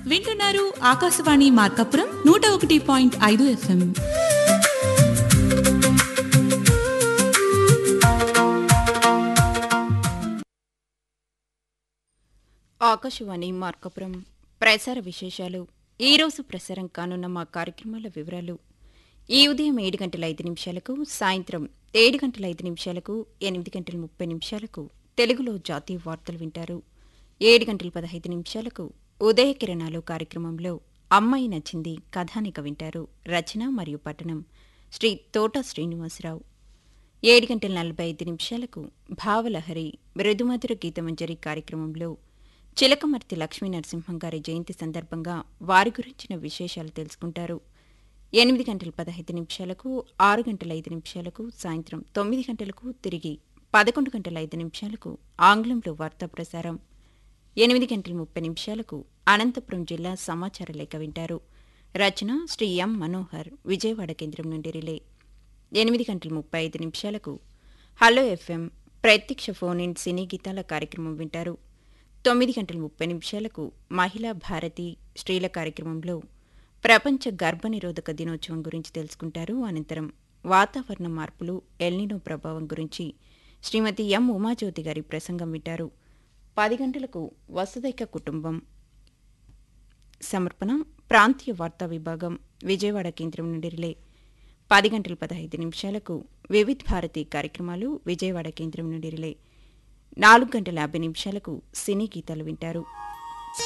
వింటున్నారు ఆకాశవాణి మార్కాపురం నూట ఒకటి పాయింట్ ఐదు ఎఫ్ఎం ఆకాశవాణి మార్కపురం ప్రసార విశేషాలు ఈరోజు ప్రసారం కానున్న మా కార్యక్రమాల వివరాలు ఈ ఉదయం ఏడు గంటల ఐదు నిమిషాలకు సాయంత్రం ఏడు గంటల ఐదు నిమిషాలకు ఎనిమిది గంటల ముప్పై నిమిషాలకు తెలుగులో జాతీయ వార్తలు వింటారు ఏడు గంటల పదహైదు నిమిషాలకు ఉదయ కిరణాలు కార్యక్రమంలో అమ్మాయి నచ్చింది కథానిక వింటారు రచన మరియు పఠనం శ్రీ తోట శ్రీనివాసరావు ఏడు గంటల నలభై ఐదు నిమిషాలకు భావలహరి మృదుమధుర గీతమంజరి కార్యక్రమంలో చిలకమర్తి లక్ష్మీ నరసింహం గారి జయంతి సందర్భంగా వారి గురించిన విశేషాలు తెలుసుకుంటారు ఎనిమిది గంటల పదహైదు నిమిషాలకు ఆరు గంటల ఐదు నిమిషాలకు సాయంత్రం తొమ్మిది గంటలకు తిరిగి పదకొండు గంటల ఐదు నిమిషాలకు ఆంగ్లంలో వార్తా ప్రసారం ఎనిమిది గంటల ముప్పై నిమిషాలకు అనంతపురం జిల్లా సమాచార లేఖ వింటారు రచన శ్రీ ఎం మనోహర్ విజయవాడ కేంద్రం నుండి రిలే ఎనిమిది గంటల ముప్పై ఐదు నిమిషాలకు హలో ఎఫ్ఎం ప్రత్యక్ష ఫోన్ ఇన్ సినీ గీతాల కార్యక్రమం వింటారు తొమ్మిది గంటల ముప్పై నిమిషాలకు మహిళా భారతి స్త్రీల కార్యక్రమంలో ప్రపంచ గర్భనిరోధక దినోత్సవం గురించి తెలుసుకుంటారు అనంతరం వాతావరణ మార్పులు ఎల్నినో ప్రభావం గురించి శ్రీమతి ఎం ఉమాజ్యోతి గారి ప్రసంగం వింటారు పది గంటలకు వసుదైక కుటుంబం సమర్పణ ప్రాంతీయ వార్తా విభాగం విజయవాడ కేంద్రం నుండి రిలే పది గంటల పదహైదు నిమిషాలకు వివిధ్ భారతి కార్యక్రమాలు విజయవాడ కేంద్రం నుండి రిలే నాలుగు గంటల యాభై నిమిషాలకు సినీ గీతాలు వింటారు